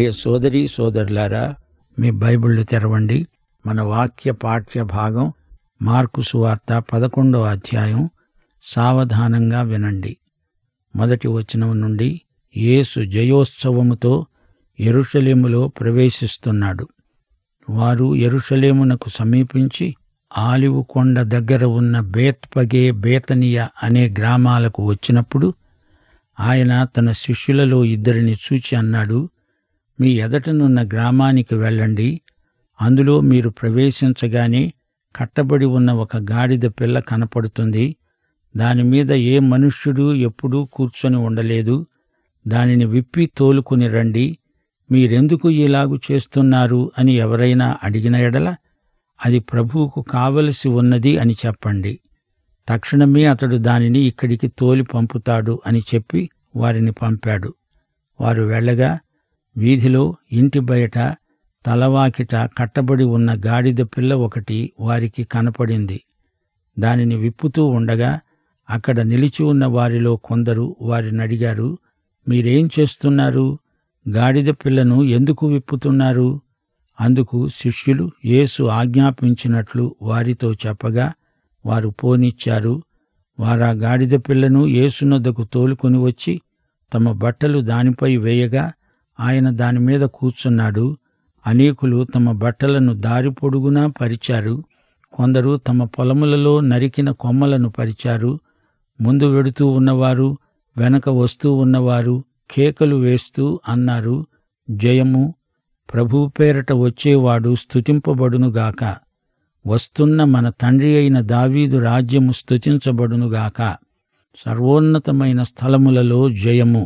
ప్రియ సోదరి సోదరులారా మీ బైబిళ్ళు తెరవండి మన వాక్య పాఠ్య భాగం మార్కు సువార్త పదకొండో అధ్యాయం సావధానంగా వినండి మొదటి వచనం నుండి యేసు జయోత్సవముతో యెరూషలేములో ప్రవేశిస్తున్నాడు వారు యెరూషలేమునకు సమీపించి ఆలివు కొండ దగ్గర ఉన్న బేత్పగే బేతనియ అనే గ్రామాలకు వచ్చినప్పుడు ఆయన తన శిష్యులలో ఇద్దరిని చూచి అన్నాడు మీ ఎదటనున్న గ్రామానికి వెళ్ళండి అందులో మీరు ప్రవేశించగానే కట్టబడి ఉన్న ఒక గాడిద పిల్ల కనపడుతుంది దాని మీద ఏ మనుష్యుడు ఎప్పుడూ కూర్చొని ఉండలేదు దానిని విప్పి తోలుకుని రండి మీరెందుకు ఇలాగు చేస్తున్నారు అని ఎవరైనా అడిగిన ఎడల అది ప్రభువుకు కావలసి ఉన్నది అని చెప్పండి తక్షణమే అతడు దానిని ఇక్కడికి తోలి పంపుతాడు అని చెప్పి వారిని పంపాడు వారు వెళ్ళగా వీధిలో ఇంటి బయట తలవాకిట కట్టబడి ఉన్న గాడిద పిల్ల ఒకటి వారికి కనపడింది దానిని విప్పుతూ ఉండగా అక్కడ నిలిచి ఉన్న వారిలో కొందరు వారిని అడిగారు మీరేం చేస్తున్నారు గాడిద పిల్లను ఎందుకు విప్పుతున్నారు అందుకు శిష్యులు యేసు ఆజ్ఞాపించినట్లు వారితో చెప్పగా వారు పోనిచ్చారు వారా గాడిద పిల్లను యేసునొద్దకు తోలుకొని వచ్చి తమ బట్టలు దానిపై వేయగా ఆయన దాని మీద కూర్చున్నాడు అనేకులు తమ బట్టలను దారి పొడుగునా పరిచారు కొందరు తమ పొలములలో నరికిన కొమ్మలను పరిచారు ముందు వెడుతూ ఉన్నవారు వెనక వస్తూ ఉన్నవారు కేకలు వేస్తూ అన్నారు జయము ప్రభు పేరట వచ్చేవాడు స్తుతింపబడునుగాక వస్తున్న మన తండ్రి అయిన దావీదు రాజ్యము స్తుతించబడునుగాక సర్వోన్నతమైన స్థలములలో జయము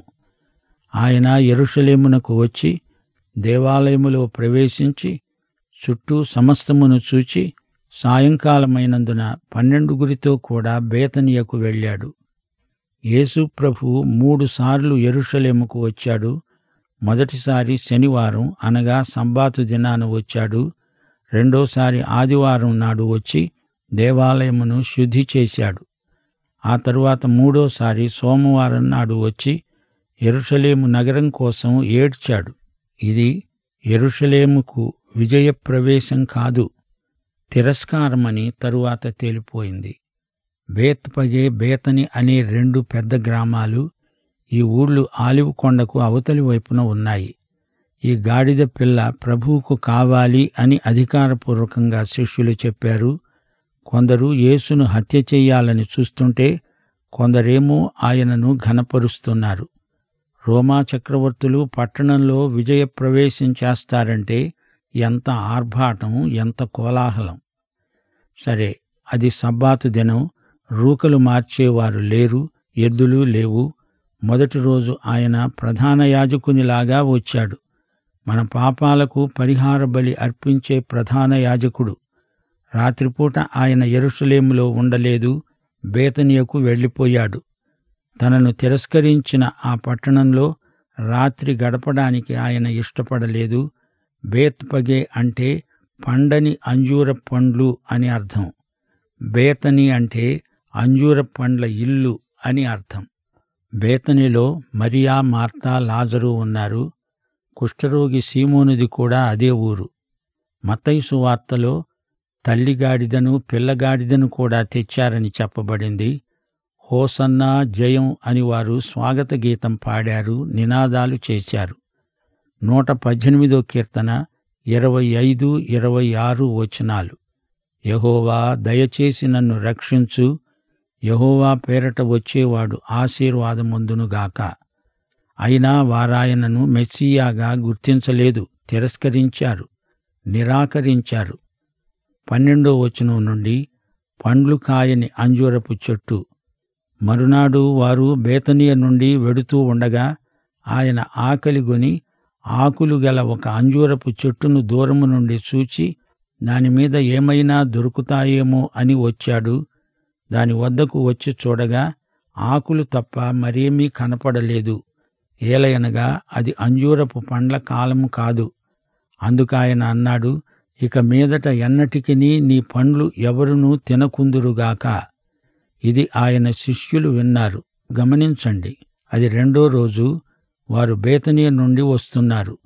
ఆయన యెరూషలేమునకు వచ్చి దేవాలయములో ప్రవేశించి చుట్టూ సమస్తమును చూచి సాయంకాలమైనందున పన్నెండుగురితో కూడా బేతనియకు వెళ్ళాడు యేసు ప్రభు మూడుసార్లు యెరూషలేముకు వచ్చాడు మొదటిసారి శనివారం అనగా సంబాతు దినాన వచ్చాడు రెండోసారి ఆదివారం నాడు వచ్చి దేవాలయమును శుద్ధి చేశాడు ఆ తరువాత మూడోసారి సోమవారం నాడు వచ్చి ఎరుషలేము నగరం కోసం ఏడ్చాడు ఇది ఎరుషలేముకు విజయప్రవేశం కాదు తిరస్కారమని తరువాత తేలిపోయింది బేత్పగే బేతని అనే రెండు పెద్ద గ్రామాలు ఈ ఊళ్ళు ఆలివ్ కొండకు అవతలి వైపున ఉన్నాయి ఈ గాడిద పిల్ల ప్రభువుకు కావాలి అని అధికారపూర్వకంగా శిష్యులు చెప్పారు కొందరు యేసును హత్య చెయ్యాలని చూస్తుంటే కొందరేమో ఆయనను ఘనపరుస్తున్నారు రోమా చక్రవర్తులు పట్టణంలో విజయప్రవేశం చేస్తారంటే ఎంత ఆర్భాటం ఎంత కోలాహలం సరే అది సబ్బాతు దినం రూకలు మార్చేవారు లేరు ఎద్దులు లేవు మొదటి రోజు ఆయన ప్రధాన యాజకునిలాగా వచ్చాడు మన పాపాలకు పరిహార బలి అర్పించే ప్రధాన యాజకుడు రాత్రిపూట ఆయన ఎరుసలేములో ఉండలేదు బేతనియకు వెళ్ళిపోయాడు తనను తిరస్కరించిన ఆ పట్టణంలో రాత్రి గడపడానికి ఆయన ఇష్టపడలేదు బేత్పగే అంటే పండని అంజూర పండ్లు అని అర్థం బేతని అంటే అంజూర పండ్ల ఇల్లు అని అర్థం బేతనిలో మరియా మార్తా లాజరు ఉన్నారు కుష్ఠరోగి సీమోనుది కూడా అదే ఊరు మత్తైసు వార్తలో తల్లిగాడిదను పిల్లగాడిదను కూడా తెచ్చారని చెప్పబడింది హోసన్నా జయం అని వారు స్వాగత గీతం పాడారు నినాదాలు చేశారు నూట పద్దెనిమిదో కీర్తన ఇరవై ఐదు ఇరవై ఆరు వచనాలు యహోవా దయచేసి నన్ను రక్షించు యహోవా పేరట వచ్చేవాడు ఆశీర్వాదముందునుగాక అయినా వారాయనను మెస్సియాగా గుర్తించలేదు తిరస్కరించారు నిరాకరించారు పన్నెండో వచనం నుండి పండ్లు కాయని అంజూరపు చెట్టు మరునాడు వారు బేతనియ నుండి వెడుతూ ఉండగా ఆయన ఆకలిగొని ఆకులు గల ఒక అంజూరపు చెట్టును దూరము నుండి చూచి దానిమీద ఏమైనా దొరుకుతాయేమో అని వచ్చాడు దాని వద్దకు వచ్చి చూడగా ఆకులు తప్ప మరేమీ కనపడలేదు ఏలయనగా అది అంజూరపు పండ్ల కాలము కాదు అందుకాయన అన్నాడు ఇక మీదట ఎన్నటికినీ నీ పండ్లు ఎవరునూ తినకుందురుగాక ఇది ఆయన శిష్యులు విన్నారు గమనించండి అది రెండో రోజు వారు బేతనీయ నుండి వస్తున్నారు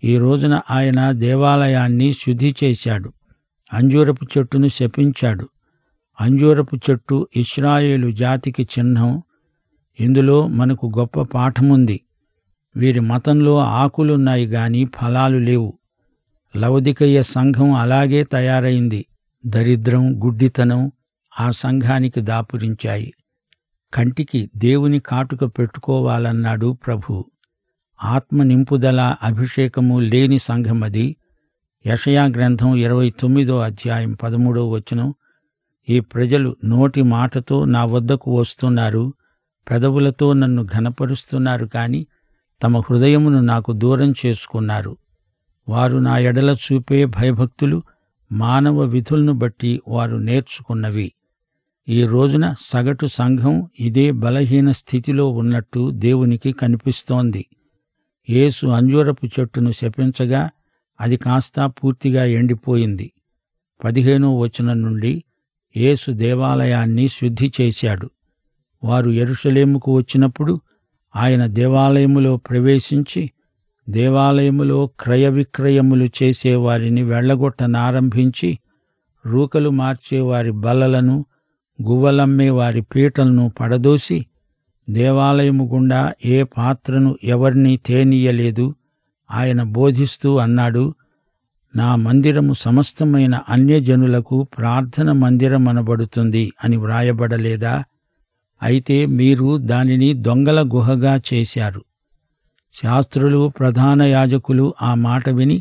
ఈ రోజున ఆయన దేవాలయాన్ని శుద్ధి చేశాడు అంజూరపు చెట్టును శపించాడు అంజూరపు చెట్టు ఇస్రాయేలు జాతికి చిహ్నం ఇందులో మనకు గొప్ప పాఠముంది వీరి మతంలో ఆకులున్నాయి గాని ఫలాలు లేవు లవదికయ్య సంఘం అలాగే తయారైంది దరిద్రం గుడ్డితనం ఆ సంఘానికి దాపురించాయి కంటికి దేవుని కాటుక పెట్టుకోవాలన్నాడు ప్రభు ఆత్మ నింపుదల అభిషేకము లేని సంఘమది యషయా గ్రంథం ఇరవై తొమ్మిదో అధ్యాయం పదమూడో వచనం ఈ ప్రజలు నోటి మాటతో నా వద్దకు వస్తున్నారు పెదవులతో నన్ను ఘనపరుస్తున్నారు కాని తమ హృదయమును నాకు దూరం చేసుకున్నారు వారు నా ఎడల చూపే భయభక్తులు మానవ విధులను బట్టి వారు నేర్చుకున్నవి ఈ రోజున సగటు సంఘం ఇదే బలహీన స్థితిలో ఉన్నట్టు దేవునికి కనిపిస్తోంది యేసు అంజూరపు చెట్టును శపించగా అది కాస్త పూర్తిగా ఎండిపోయింది పదిహేనో వచనం నుండి యేసు దేవాలయాన్ని శుద్ధి చేశాడు వారు ఎరుషలేముకు వచ్చినప్పుడు ఆయన దేవాలయములో ప్రవేశించి దేవాలయములో క్రయ విక్రయములు చేసేవారిని వెళ్లగొట్టనారంభించి రూకలు మార్చేవారి బల్లలను గువ్వలమ్మే వారి పీటలను పడదోసి దేవాలయము గుండా ఏ పాత్రను ఎవరినీ తేనీయలేదు ఆయన బోధిస్తూ అన్నాడు నా మందిరము సమస్తమైన అన్యజనులకు ప్రార్థన మందిరమనబడుతుంది అని వ్రాయబడలేదా అయితే మీరు దానిని దొంగల గుహగా చేశారు శాస్త్రులు ప్రధాన యాజకులు ఆ మాట విని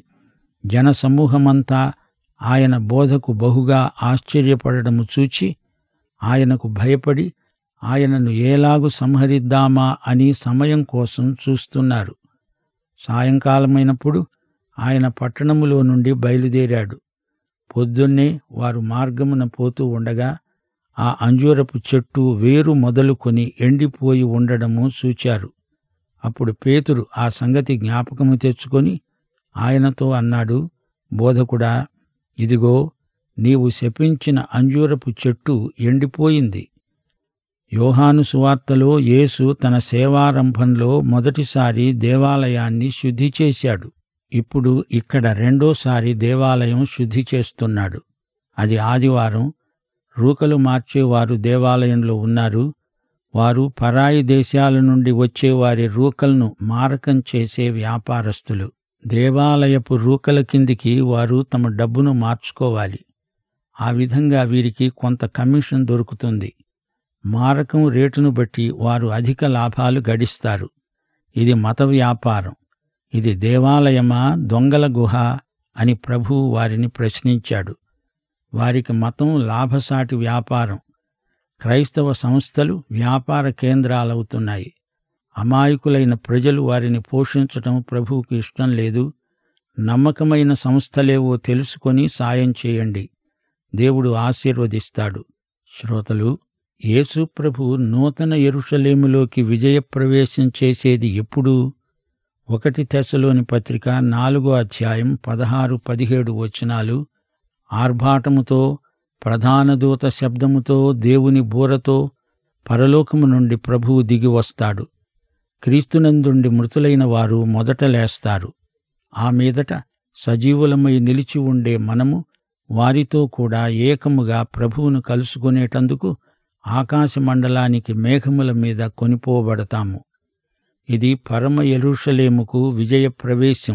జనసమూహమంతా ఆయన బోధకు బహుగా ఆశ్చర్యపడటము చూచి ఆయనకు భయపడి ఆయనను ఏలాగు సంహరిద్దామా అని సమయం కోసం చూస్తున్నారు సాయంకాలమైనప్పుడు ఆయన పట్టణములో నుండి బయలుదేరాడు పొద్దున్నే వారు మార్గమున పోతూ ఉండగా ఆ అంజూరపు చెట్టు వేరు మొదలుకొని ఎండిపోయి ఉండడము చూచారు అప్పుడు పేతురు ఆ సంగతి జ్ఞాపకము తెచ్చుకొని ఆయనతో అన్నాడు బోధకుడా ఇదిగో నీవు శపించిన అంజూరపు చెట్టు ఎండిపోయింది యోహాను సువార్తలో యేసు తన సేవారంభంలో మొదటిసారి దేవాలయాన్ని శుద్ధి చేశాడు ఇప్పుడు ఇక్కడ రెండోసారి దేవాలయం శుద్ధి చేస్తున్నాడు అది ఆదివారం రూకలు మార్చేవారు దేవాలయంలో ఉన్నారు వారు పరాయి దేశాల నుండి వచ్చే వారి రూకలను మారకం చేసే వ్యాపారస్తులు దేవాలయపు రూకల కిందికి వారు తమ డబ్బును మార్చుకోవాలి ఆ విధంగా వీరికి కొంత కమిషన్ దొరుకుతుంది మారకం రేటును బట్టి వారు అధిక లాభాలు గడిస్తారు ఇది మత వ్యాపారం ఇది దేవాలయమా దొంగల గుహ అని ప్రభువు వారిని ప్రశ్నించాడు వారికి మతం లాభసాటి వ్యాపారం క్రైస్తవ సంస్థలు వ్యాపార కేంద్రాలవుతున్నాయి అమాయకులైన ప్రజలు వారిని పోషించటం ప్రభువుకు ఇష్టం లేదు నమ్మకమైన సంస్థలేవో తెలుసుకొని సాయం చేయండి దేవుడు ఆశీర్వదిస్తాడు శ్రోతలు యేసు ప్రభు నూతన ఎరుషలేములోకి విజయప్రవేశం చేసేది ఎప్పుడు ఒకటి తెశలోని పత్రిక నాలుగో అధ్యాయం పదహారు పదిహేడు వచనాలు ఆర్భాటముతో ప్రధాన దూత శబ్దముతో దేవుని బూరతో పరలోకము నుండి ప్రభువు దిగి వస్తాడు క్రీస్తునందుండి మృతులైన వారు మొదట లేస్తారు ఆ మీదట సజీవులమై నిలిచి ఉండే మనము వారితో కూడా ఏకముగా ప్రభువును కలుసుకునేటందుకు ఆకాశ మండలానికి మేఘముల మీద కొనిపోబడతాము ఇది పరమ ఎరుషలేముకు విజయ ప్రవేశం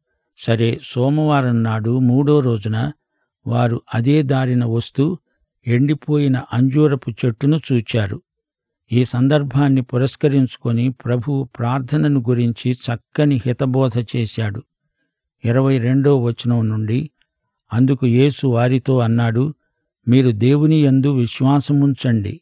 సరే సోమవారం నాడు మూడో రోజున వారు అదే దారిన వస్తూ ఎండిపోయిన అంజూరపు చెట్టును చూచారు ఈ సందర్భాన్ని పురస్కరించుకొని ప్రభు ప్రార్థనను గురించి చక్కని హితబోధ చేశాడు ఇరవై రెండో వచనం నుండి అందుకు యేసు వారితో అన్నాడు మీరు దేవుని యందు విశ్వాసముంచండి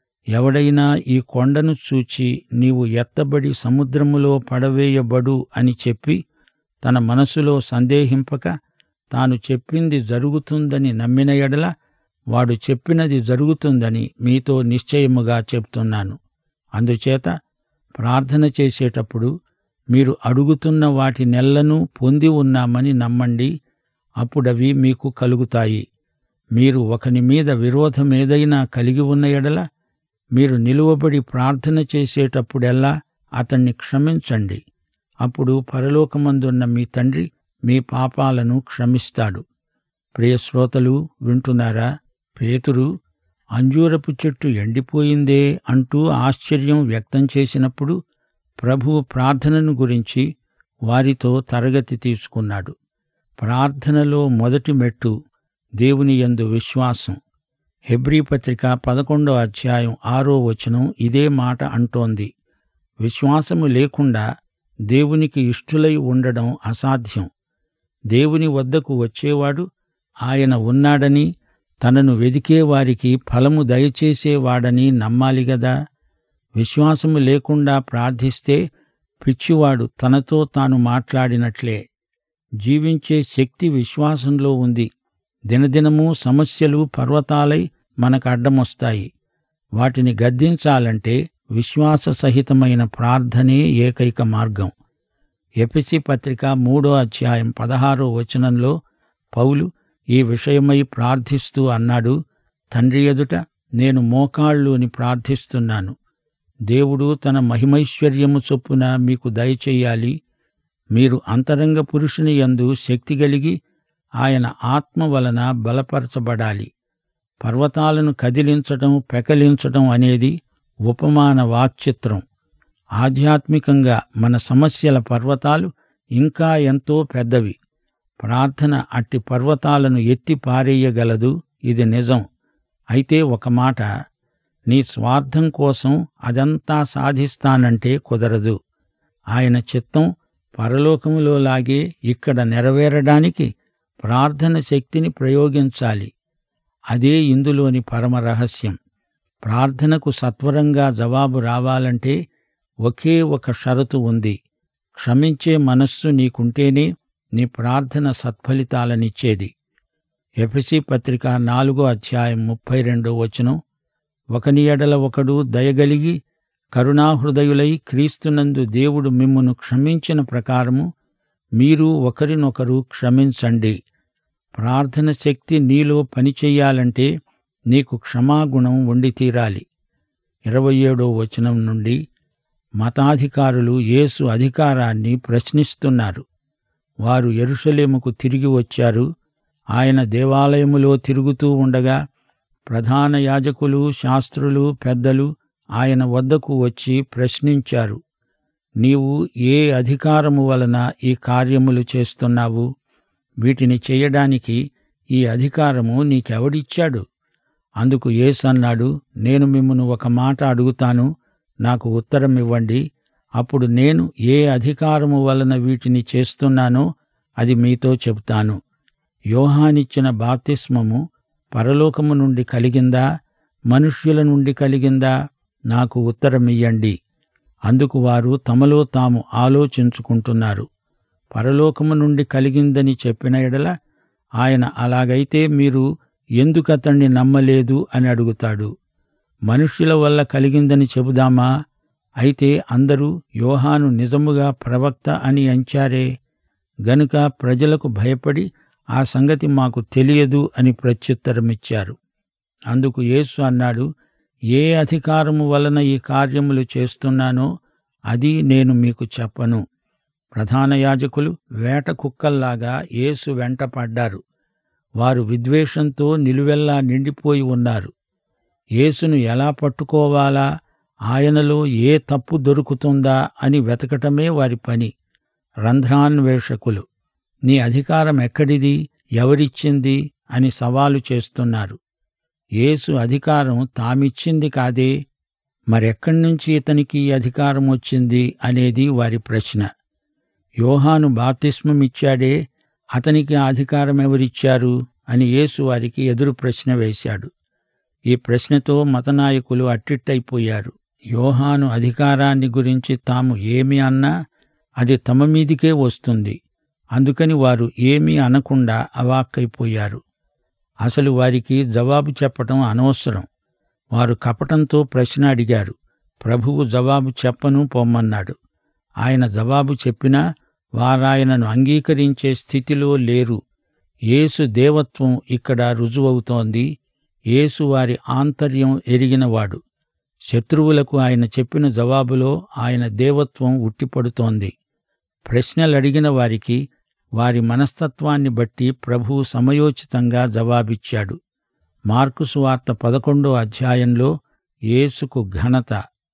ఎవడైనా ఈ కొండను చూచి నీవు ఎత్తబడి సముద్రములో పడవేయబడు అని చెప్పి తన మనసులో సందేహింపక తాను చెప్పింది జరుగుతుందని నమ్మిన ఎడల వాడు చెప్పినది జరుగుతుందని మీతో నిశ్చయముగా చెప్తున్నాను అందుచేత ప్రార్థన చేసేటప్పుడు మీరు అడుగుతున్న వాటి నెల్లను పొంది ఉన్నామని నమ్మండి అప్పుడవి మీకు కలుగుతాయి మీరు ఒకని మీద విరోధమేదైనా కలిగి ఉన్న ఎడల మీరు నిలువబడి ప్రార్థన చేసేటప్పుడెల్లా అతన్ని క్షమించండి అప్పుడు పరలోకమందున్న మీ తండ్రి మీ పాపాలను క్షమిస్తాడు ప్రియ శ్రోతలు వింటున్నారా పేతురు అంజూరపు చెట్టు ఎండిపోయిందే అంటూ ఆశ్చర్యం వ్యక్తం చేసినప్పుడు ప్రభువు ప్రార్థనను గురించి వారితో తరగతి తీసుకున్నాడు ప్రార్థనలో మొదటి మెట్టు దేవుని యందు విశ్వాసం హెబ్రీ పత్రిక పదకొండో అధ్యాయం ఆరో వచనం ఇదే మాట అంటోంది విశ్వాసము లేకుండా దేవునికి ఇష్టులై ఉండడం అసాధ్యం దేవుని వద్దకు వచ్చేవాడు ఆయన ఉన్నాడని తనను వెదికే వారికి ఫలము దయచేసేవాడని నమ్మాలి గదా విశ్వాసము లేకుండా ప్రార్థిస్తే పిచ్చివాడు తనతో తాను మాట్లాడినట్లే జీవించే శక్తి విశ్వాసంలో ఉంది దినదినము సమస్యలు పర్వతాలై మనకు అడ్డమొస్తాయి వాటిని గద్దించాలంటే విశ్వాస సహితమైన ప్రార్థనే ఏకైక మార్గం ఎపిసి పత్రిక మూడో అధ్యాయం పదహారో వచనంలో పౌలు ఈ విషయమై ప్రార్థిస్తూ అన్నాడు తండ్రి ఎదుట నేను మోకాళ్ళుని ప్రార్థిస్తున్నాను దేవుడు తన మహిమైశ్వర్యము చొప్పున మీకు దయచేయాలి మీరు అంతరంగ పురుషుని యందు శక్తి కలిగి ఆయన ఆత్మ వలన బలపరచబడాలి పర్వతాలను కదిలించటం పెకలించటం అనేది ఉపమాన వాక్చిత్రం ఆధ్యాత్మికంగా మన సమస్యల పర్వతాలు ఇంకా ఎంతో పెద్దవి ప్రార్థన అట్టి పర్వతాలను ఎత్తి పారేయగలదు ఇది నిజం అయితే ఒక మాట నీ స్వార్థం కోసం అదంతా సాధిస్తానంటే కుదరదు ఆయన చిత్తం పరలోకములో లాగే ఇక్కడ నెరవేరడానికి ప్రార్థన శక్తిని ప్రయోగించాలి అదే ఇందులోని పరమ రహస్యం ప్రార్థనకు సత్వరంగా జవాబు రావాలంటే ఒకే ఒక షరతు ఉంది క్షమించే మనస్సు నీకుంటేనే నీ ప్రార్థన సత్ఫలితాలనిచ్చేది ఎఫెసి పత్రిక నాలుగో అధ్యాయం ముప్పై రెండో వచనం ఒకని ఎడల ఒకడు దయగలిగి కరుణాహృదయులై క్రీస్తునందు దేవుడు మిమ్మును క్షమించిన ప్రకారము మీరు ఒకరినొకరు క్షమించండి ప్రార్థన శక్తి నీలో పనిచెయ్యాలంటే నీకు క్షమాగుణం ఉండి తీరాలి ఇరవై ఏడో వచనం నుండి మతాధికారులు యేసు అధికారాన్ని ప్రశ్నిస్తున్నారు వారు ఎరుషలేముకు తిరిగి వచ్చారు ఆయన దేవాలయములో తిరుగుతూ ఉండగా ప్రధాన యాజకులు శాస్త్రులు పెద్దలు ఆయన వద్దకు వచ్చి ప్రశ్నించారు నీవు ఏ అధికారము వలన ఈ కార్యములు చేస్తున్నావు వీటిని చేయడానికి ఈ అధికారము నీకెవడిచ్చాడు అందుకు యేసన్నాడు నేను మిమ్మును ఒక మాట అడుగుతాను నాకు ఉత్తరం ఇవ్వండి అప్పుడు నేను ఏ అధికారము వలన వీటిని చేస్తున్నానో అది మీతో చెబుతాను యోహానిచ్చిన బాప్తిస్మము పరలోకము నుండి కలిగిందా మనుష్యుల నుండి కలిగిందా నాకు ఉత్తరమియ్యండి అందుకు వారు తమలో తాము ఆలోచించుకుంటున్నారు పరలోకము నుండి కలిగిందని చెప్పిన ఎడల ఆయన అలాగైతే మీరు ఎందుకతణ్ణి నమ్మలేదు అని అడుగుతాడు మనుష్యుల వల్ల కలిగిందని చెబుదామా అయితే అందరూ యోహాను నిజముగా ప్రవక్త అని అంచారే గనుక ప్రజలకు భయపడి ఆ సంగతి మాకు తెలియదు అని ప్రత్యుత్తరమిచ్చారు అందుకు యేసు అన్నాడు ఏ అధికారము వలన ఈ కార్యములు చేస్తున్నానో అది నేను మీకు చెప్పను ప్రధాన యాజకులు వేట కుక్కల్లాగా యేసు వెంట పడ్డారు వారు విద్వేషంతో నిలువెల్లా నిండిపోయి ఉన్నారు యేసును ఎలా పట్టుకోవాలా ఆయనలో ఏ తప్పు దొరుకుతుందా అని వెతకటమే వారి పని రంధ్రాన్వేషకులు నీ అధికారం ఎక్కడిది ఎవరిచ్చింది అని సవాలు చేస్తున్నారు యేసు అధికారం తామిచ్చింది కాదే మరెక్కడి నుంచి ఇతనికి ఈ అధికారం వచ్చింది అనేది వారి ప్రశ్న యోహాను బాప్తిస్మమిచ్చాడే అతనికి ఆ అధికారం ఎవరిచ్చారు అని యేసు వారికి ఎదురు ప్రశ్న వేశాడు ఈ ప్రశ్నతో మతనాయకులు అట్టిట్టయిపోయారు యోహాను అధికారాన్ని గురించి తాము ఏమి అన్నా అది తమ మీదికే వస్తుంది అందుకని వారు ఏమీ అనకుండా అవాక్కైపోయారు అసలు వారికి జవాబు చెప్పటం అనవసరం వారు కపటంతో ప్రశ్న అడిగారు ప్రభువు జవాబు చెప్పను పొమ్మన్నాడు ఆయన జవాబు చెప్పినా వారాయనను అంగీకరించే స్థితిలో లేరు యేసు దేవత్వం ఇక్కడ రుజువవుతోంది యేసు వారి ఆంతర్యం ఎరిగినవాడు శత్రువులకు ఆయన చెప్పిన జవాబులో ఆయన దేవత్వం ఉట్టిపడుతోంది ప్రశ్నలడిగిన వారికి వారి మనస్తత్వాన్ని బట్టి ప్రభు సమయోచితంగా జవాబిచ్చాడు మార్కు సువార్త పదకొండో అధ్యాయంలో యేసుకు ఘనత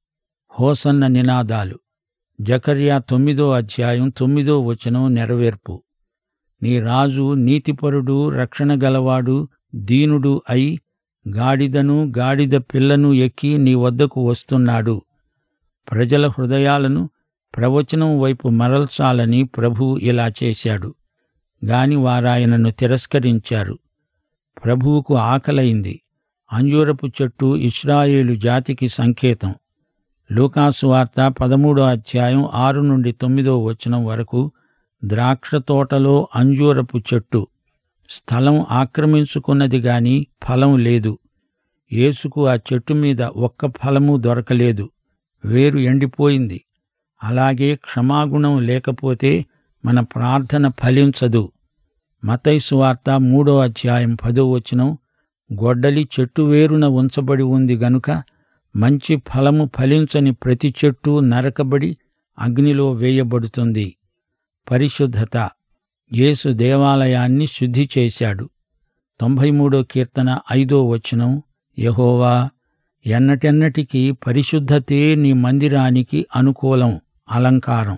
హోసన్న నినాదాలు జకర్యా తొమ్మిదో అధ్యాయం తొమ్మిదో వచనం నెరవేర్పు నీ రాజు నీతిపరుడు రక్షణ గలవాడు దీనుడు అయి గాడిదను గాడిద పిల్లను ఎక్కి నీ వద్దకు వస్తున్నాడు ప్రజల హృదయాలను ప్రవచనం వైపు మరల్చాలని ప్రభు ఇలా చేశాడు గాని వారాయనను తిరస్కరించారు ప్రభువుకు ఆకలైంది అంజూరపు చెట్టు ఇస్రాయేలు జాతికి సంకేతం లూకాసు వార్త పదమూడో అధ్యాయం ఆరు నుండి తొమ్మిదో వచనం వరకు ద్రాక్ష తోటలో అంజూరపు చెట్టు స్థలం ఆక్రమించుకున్నది గాని ఫలం లేదు యేసుకు ఆ చెట్టు మీద ఒక్క ఫలము దొరకలేదు వేరు ఎండిపోయింది అలాగే క్షమాగుణం లేకపోతే మన ప్రార్థన ఫలించదు మతైసు వార్త మూడో అధ్యాయం పదో వచనం గొడ్డలి చెట్టు వేరున ఉంచబడి ఉంది గనుక మంచి ఫలము ఫలించని ప్రతి చెట్టు నరకబడి అగ్నిలో వేయబడుతుంది పరిశుద్ధత యేసు దేవాలయాన్ని శుద్ధి చేశాడు తొంభై మూడో కీర్తన ఐదో వచనం యహోవా ఎన్నటెన్నటికీ పరిశుద్ధతే నీ మందిరానికి అనుకూలం అలంకారం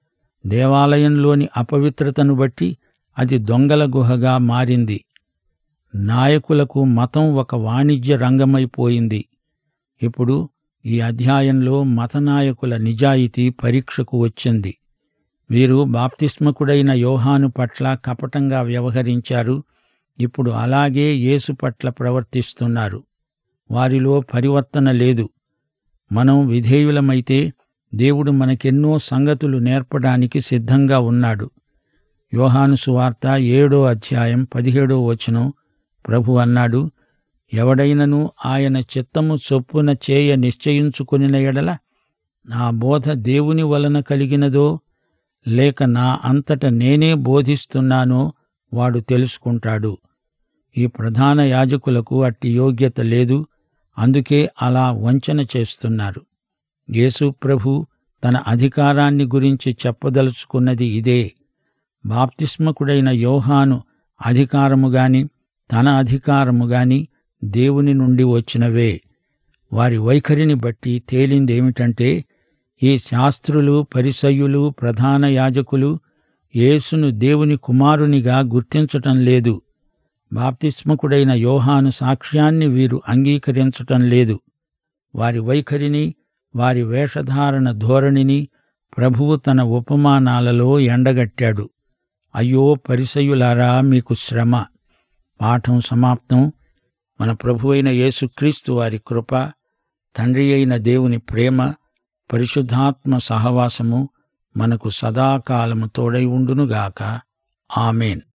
దేవాలయంలోని అపవిత్రతను బట్టి అది దొంగల గుహగా మారింది నాయకులకు మతం ఒక వాణిజ్య రంగమైపోయింది ఇప్పుడు ఈ అధ్యాయంలో మత నాయకుల నిజాయితీ పరీక్షకు వచ్చింది వీరు బాప్తిస్మకుడైన యోహాను పట్ల కపటంగా వ్యవహరించారు ఇప్పుడు అలాగే యేసు పట్ల ప్రవర్తిస్తున్నారు వారిలో పరివర్తన లేదు మనం విధేయులమైతే దేవుడు మనకెన్నో సంగతులు నేర్పడానికి సిద్ధంగా ఉన్నాడు యోహాను సువార్త ఏడో అధ్యాయం పదిహేడో వచనం ప్రభు అన్నాడు ఎవడైనను ఆయన చిత్తము చొప్పున చేయ నిశ్చయించుకొనిన ఎడల నా బోధ దేవుని వలన కలిగినదో లేక నా అంతట నేనే బోధిస్తున్నానో వాడు తెలుసుకుంటాడు ఈ ప్రధాన యాజకులకు అట్టి యోగ్యత లేదు అందుకే అలా వంచన చేస్తున్నారు యేసు ప్రభు తన అధికారాన్ని గురించి చెప్పదలుచుకున్నది ఇదే బాప్తిస్మకుడైన యోహాను అధికారము గాని తన అధికారము గాని దేవుని నుండి వచ్చినవే వారి వైఖరిని బట్టి తేలిందేమిటంటే ఈ శాస్త్రులు పరిసయ్యులు ప్రధాన యాజకులు యేసును దేవుని కుమారునిగా గుర్తించటం లేదు బాప్తిస్మకుడైన యోహాను సాక్ష్యాన్ని వీరు అంగీకరించటం లేదు వారి వైఖరిని వారి వేషధారణ ధోరణిని ప్రభువు తన ఉపమానాలలో ఎండగట్టాడు అయ్యో పరిసయులారా మీకు శ్రమ పాఠం సమాప్తం మన ప్రభువైన యేసుక్రీస్తు వారి కృప తండ్రి అయిన దేవుని ప్రేమ పరిశుద్ధాత్మ సహవాసము మనకు సదాకాలము తోడై ఉండునుగాక ఆమెన్